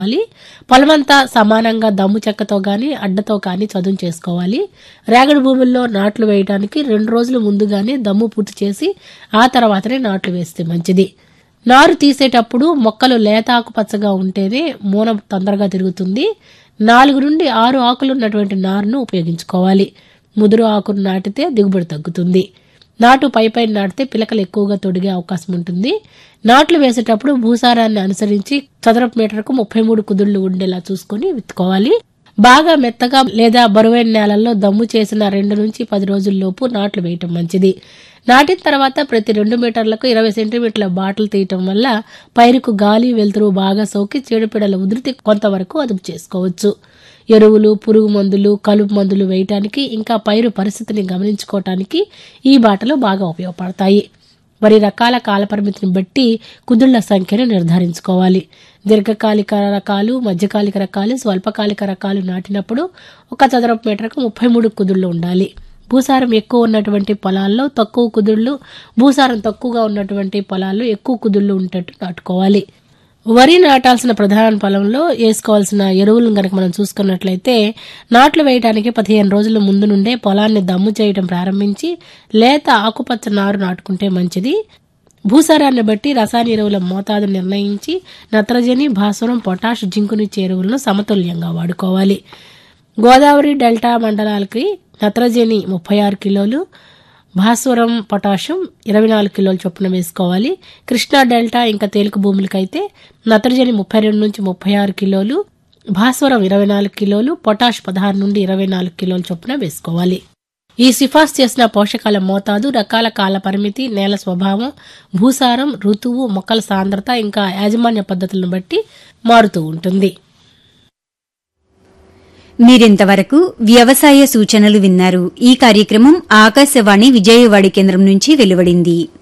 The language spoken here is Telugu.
చేసుకోవాలి పొలమంతా సమానంగా దమ్ము చెక్కతో గాని అడ్డతో కానీ చదును చేసుకోవాలి రేగడి భూముల్లో నాట్లు వేయడానికి రెండు రోజులు ముందుగానే దమ్ము పూర్తి చేసి ఆ తర్వాతనే నాట్లు వేస్తే మంచిది నారు తీసేటప్పుడు మొక్కలు లేత ఆకుపచ్చగా ఉంటేనే మూన తొందరగా తిరుగుతుంది నాలుగు నుండి ఆరు ఆకులు ఉన్నటువంటి నారును ఉపయోగించుకోవాలి ముదురు ఆకును నాటితే దిగుబడి తగ్గుతుంది నాటు పై పైన నాటితే పిలకలు ఎక్కువగా తొడిగే అవకాశం ఉంటుంది నాట్లు వేసేటప్పుడు భూసారాన్ని అనుసరించి చదరపు మీటర్కు ముప్పై మూడు కుదుళ్లు ఉండేలా చూసుకుని విత్తుకోవాలి బాగా మెత్తగా లేదా బరువైన నేలల్లో దమ్ము చేసిన రెండు నుంచి పది రోజుల్లోపు నాట్లు వేయటం మంచిది నాటిన తర్వాత ప్రతి రెండు మీటర్లకు ఇరవై సెంటీమీటర్ల బాటలు తీయటం వల్ల పైరుకు గాలి వెలుతురు బాగా సోకి చీడపీడల ఉధృతి కొంతవరకు అదుపు చేసుకోవచ్చు ఎరువులు పురుగు మందులు కలుపు మందులు వేయటానికి ఇంకా పైరు పరిస్థితిని గమనించుకోవటానికి ఈ బాటలు బాగా ఉపయోగపడతాయి వరి రకాల కాలపరిమితిని బట్టి కుదుళ్ల సంఖ్యను నిర్ధారించుకోవాలి దీర్ఘకాలిక రకాలు మధ్యకాలిక రకాలు స్వల్పకాలిక రకాలు నాటినప్పుడు ఒక చదరపు మీటర్కు ముప్పై మూడు కుదుళ్లు ఉండాలి భూసారం ఎక్కువ ఉన్నటువంటి పొలాల్లో తక్కువ కుదుళ్లు భూసారం తక్కువగా ఉన్నటువంటి పొలాల్లో ఎక్కువ కుదుళ్లు ఉండేట్టు నాటుకోవాలి వరి నాటాల్సిన ప్రధాన పొలంలో వేసుకోవాల్సిన ఎరువులను గనక మనం చూసుకున్నట్లయితే నాట్లు వేయడానికి పదిహేను రోజుల ముందు నుండే పొలాన్ని దమ్ము చేయడం ప్రారంభించి లేత ఆకుపచ్చ నారు నాటుకుంటే మంచిది భూసారాన్ని బట్టి రసాయన ఎరువుల మోతాదు నిర్ణయించి నత్రజని భాస్వరం పొటాష్ జింకునిచ్చే ఎరువులను సమతుల్యంగా వాడుకోవాలి గోదావరి డెల్టా మండలాలకి నత్రజని ముప్పై ఆరు కిలోలు భాస్వరం పొటాషియం ఇరవై నాలుగు కిలోల చొప్పున వేసుకోవాలి కృష్ణా డెల్టా ఇంకా తేలిక భూములకైతే నత్రజని ముప్పై రెండు నుంచి ముప్పై ఆరు కిలోలు భాస్వరం ఇరవై నాలుగు కిలోలు పొటాష్ పదహారు నుండి ఇరవై నాలుగు కిలోల చొప్పున వేసుకోవాలి ఈ సిఫార్సు చేసిన పోషకాల మోతాదు రకాల కాల పరిమితి నేల స్వభావం భూసారం ఋతువు మొక్కల సాంద్రత ఇంకా యాజమాన్య పద్ధతులను బట్టి మారుతూ ఉంటుంది మీరింతవరకు వ్యవసాయ సూచనలు విన్నారు ఈ కార్యక్రమం ఆకాశవాణి విజయవాడ కేంద్రం నుంచి వెలువడింది